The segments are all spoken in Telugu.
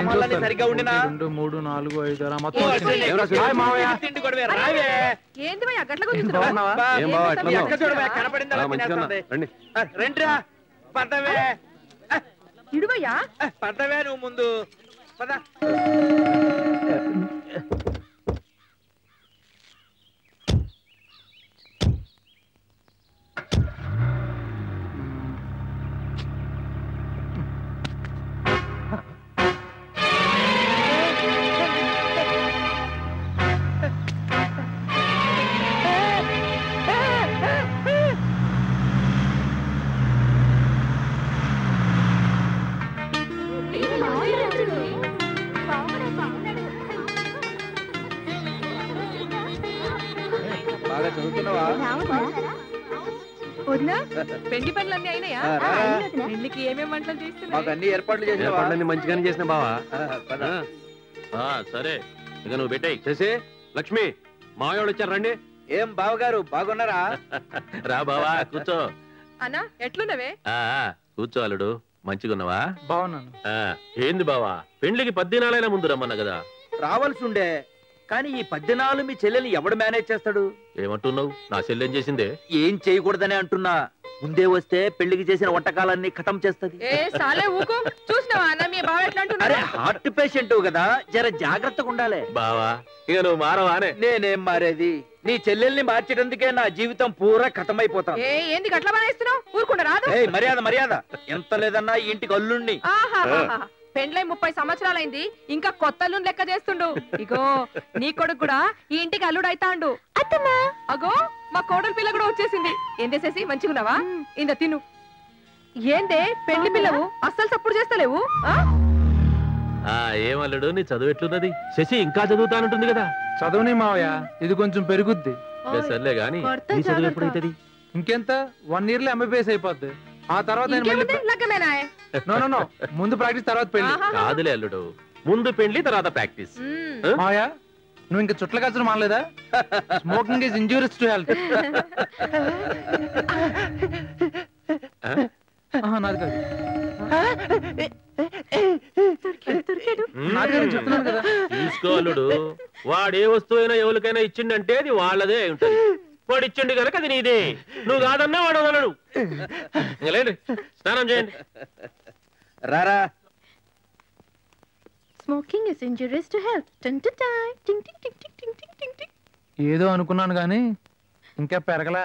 సామాన్లన్నీ సరిగ్గా ఉండినా రెండు మూడు నాలుగు ఐదు ఆరు మొత్తం ఓ, వచ్చింది. అసలు ఎవరా హాయ్ మావయ్య తిండి గొడవే, రావే ఏంది భయ్యా గట్ల బాగున్నావా? బా, ఏం బావ, మీ ఎట్లా ఉన్నావు? అక్క చూడవే, కనపడిందా ఆ, మంచిగా ఉన్నా. తినేస్తుంది. రండి ఆ, రండిరా పదవే ఇడువయ్యా పదవే నువ్వు ముందు పద బాగా చదువుతున్నావా వదినా పెండి పనులన్నీ అయినాయా ఆ, రా. పెళ్లికి ఏమేం వంటలు మాకు చేస్తున్నాయి అన్ని ఏర్పాట్లు చేసినావా ఏర్పాట్లన్నీ మంచిగానే చేసిన బావా ఆ, పద. ఆ, సరే ఇక నువ్వు పెట్టాయి చేసి లక్ష్మి మావాళ్ళు వచ్చారు రండి ఏం బావగారు బాగున్నారా రా బావా కూర్చో అన్నా ఎట్లున్నవే ఆ, ఆ, కూర్చో అల్లుడు మంచిగున్నావా బాగున్నాను ఆ, ఏంది బావా పెండ్లికి పద్దెనాలైనా ముందు రమ్మన్నా కదా రావాల్సి ఉండే కానీ ఈ పద్దెనాలు మీ చెల్లెల్ని ఎవడు మేనేజ్ చేస్తాడు ఏమంటున్నావు నా చెల్లెం చేసిందే ఏం చేయకూడదని అంటున్నా ముందే వస్తే పెళ్లికి చేసిన వంటకాలన్నీ ఖతం చేస్తది ఏ సాలే ఊకో చూసినావా అన్న మీ బావ ఎట్లా అరే అంటున్నాడు హార్ట్ పేషెంట్ కదా జర జాగ్రత్తగా ఉండాలి బావా ఇక నువ్వు మారవానే నేనేం మారేది నీ చెల్లెల్ని మార్చేటందుకే నా జీవితం పూరా ఖతమైపోతాం ఏ ఏంది గట్ల బానేస్తున్నావు ఊరుకుండా రాదు ఏయ్ మర్యాద మర్యాద ఎంత లేదన్నా ఈ ఇంటికి అల్లుణ్ణి ఆహాహాహా. పెండ్లై ముప్పై సంవత్సరాలైంది ఇంకా కొత్త అల్లుని లెక్క చేస్తుండు ఇగో నీ కొడుకు కూడా ఈ ఇంటికి అల్లుడు అయితాండు అత్తమ్మా అగో మా కోడలి పిల్ల కూడా వచ్చేసింది ఏం చేసేసి మంచిగున్నావా ఇంద తిను ఏందే పెళ్లి పిల్లవు అస్సలు సప్పుడు చేస్తలేవు ఆ? ఆ ఏమల్లుడు నీ చదువు ఎట్లున్నది శశి ఇంకా చదువుతానంటుంది కదా చదవని మావయ్య ఇది కొంచెం పెరుగుద్ది ఇక సర్లే గాని కొడతా నీ చదువు జాగ్రత్త. ఎప్పుడైతుంది ఇంకెంత వన్ ఇయర్ లో ఎంబీబీఎస్ అయిపోద్ది ఆ తర్వాత నేను మళ్ళీ ఇంకేముంది లగ్గమేనా నో నో నో ముందు ప్రాక్టీస్ తర్వాత పెళ్లి ఆహాహా. కాదులే అల్లుడు ముందు పెండ్లి తర్వాత ప్రాక్టీస్ మ్మ్. మావయ్య నువ్వు ఇంకా చుట్ల కచ్చడం మానలేదా smoking is injurious to health నాది కాదు నాది కాదు చెప్తున్నాను కదా తీసుకో అల్లుడు వాడే వస్తువైనా ఎవరికైనా ఇచ్చిండంటే అది వాళ్ళదే అయి ఉంటది వాడు ఇచ్చిండు కనుక అది నీదే నువ్వు కాదన్నా వాడు వదలడు ఇంకా లేండి స్నానం చేయండి రారా Smoking is injurious to health. Dun, dun, dun. Ding, ding, ding, ding, ding, ding, ding, ding. ఏదో అనుకున్నాను కానీ ఇంకా పెరగలా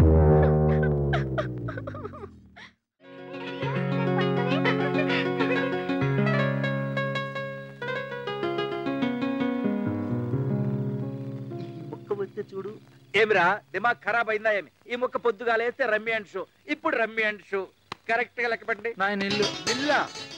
ఈ ముక్క వస్తే చూడు ఏమిరా దిమాగ్ ఖరాబ్ అయిందా ఏమి ఈ ముక్క పొద్దుగాలేస్తే రమ్మి అండ్ షో ఇప్పుడు రమ్మి అండ్ షో కరెక్ట్ గా లెక్క పెట్టండి నా ఇల్లు బిల్లా